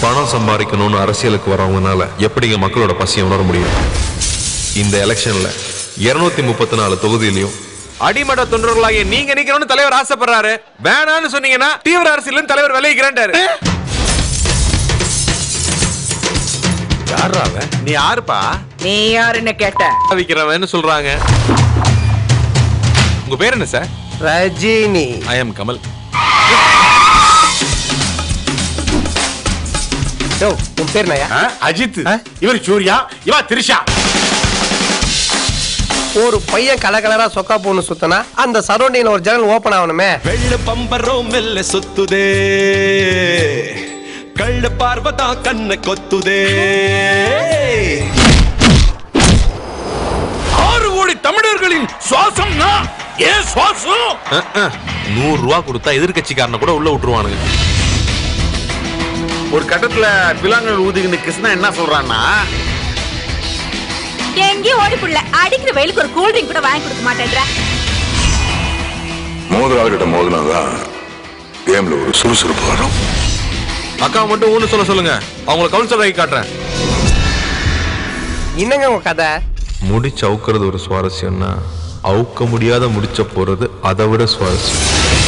பணம் சம்பாதிக்கணும்னு அரசியலுக்கு வரவங்கனால எப்படிங்க மக்களோட பசியை உணர முடியும் இந்த எலெக்ஷன்ல இருநூத்தி முப்பத்தி நாலு தொகுதியிலையும் அடிமட்ட தொண்டர்களாகிய நீங்க நிக்கணும்னு தலைவர் ஆசைப்படுறாரு வேணான்னு சொன்னீங்கன்னா தீவிர அரசியல் தலைவர் விளைவிக்கிறான்டாரு யாரா அவன் நீ யாருப்பா நீ யாருன்னு கேட்ட விக்கிறவன்னு சொல்றாங்க உங்க பேர் என்ன sir Rajini I am Kamal யோ உன் பேர் நயா அஜித் இவர் சூர்யா இவா திரிஷா ஒரு பையன் கலர் கலரா சொக்கா போன்னு சுத்தனா அந்த சரௌண்டிங்ல ஒரு ஜன்னல் ஓபன் ஆகணுமே வெள்ள பம்பரோ மெல்ல சொத்துதே கள்ள பார்வதா கண்ண கொத்துதே ஆறு கோடி தமிழர்களின் சுவாசம்னா ஏன் சுவாசம் அஹ், அஹ். நூறு ரூபா கொடுத்தா எதிர்கட்சிக்காரனை கூட உள்ள விட்டுருவானுங்க ஒரு கட்டத்துல பிலாங்கல் ஊதிக்கின்னு கிருஷ்ணா என்ன சொல்றான்னா எங்கேயும் ஓடி புள்ள அடிக்கிற வெயிலுக்கு ஒரு கூல் ட்ரிங்க் கூட வாங்கி கொடுக்க மாட்டேன்ற மோதிராள்கிட்ட மோதினாதான் கேம்ல ஒரு சுறுசுறுப்பு வரும் அக்கா மட்டும் ஒண்ணு சொல்ல சொல்லுங்க அவங்கள கவுன்சிலர் ஆகி காட்டுறேன் என்னங்க உங்க கதை முடிச்சு அவுக்கிறது ஒரு சுவாரஸ்யம்னா அவுக்க முடியாத முடிச்ச போறது அதை விட சுவாரஸ்யம்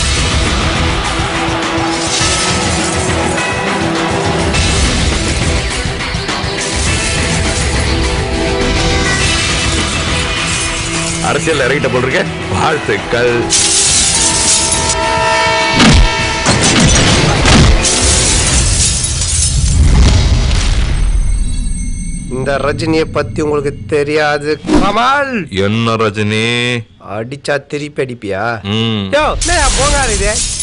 அரசியல் இறங்கிட்ட போல் இருக்க வாழ்த்துக்கள் இந்த ரஜினியை பத்தி உங்களுக்கு தெரியாது கமால் என்ன ரஜினி அடிச்சா திருப்பி அடிப்பியா ம் யோ என்ன போகாது இது